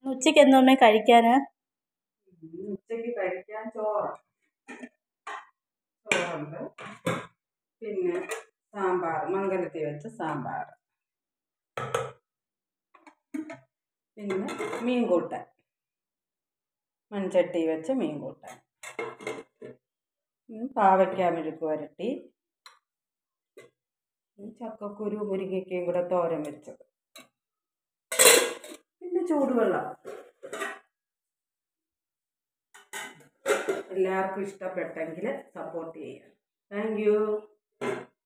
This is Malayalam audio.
ഉച്ചയ്ക്ക് എന്തോമ്മേ കഴിക്കാൻ ഇന്ന് ഉച്ചയ്ക്ക് കഴിക്കാൻ ചോറ് ചോറുണ്ട് പിന്നെ സാമ്പാർ മംഗലത്തിൽ വെച്ച സാമ്പാർ പിന്നെ മീൻകൂട്ടൻ മൺചട്ടി വെച്ച മീൻകൂട്ടൻ ഉം, പാവയ്ക്ക മെഴുക്ക് വരട്ടി ഉം, ചക്കക്കുരു മുരിങ്ങയ്ക്കയും കൂടെ തോരൻ വെച്ചത് പിന്നെ ചൂടുവെള്ളം എല്ലാവർക്കും ഇഷ്ടപ്പെട്ടെങ്കിൽ സപ്പോർട്ട് ചെയ്യാം താങ്ക് യു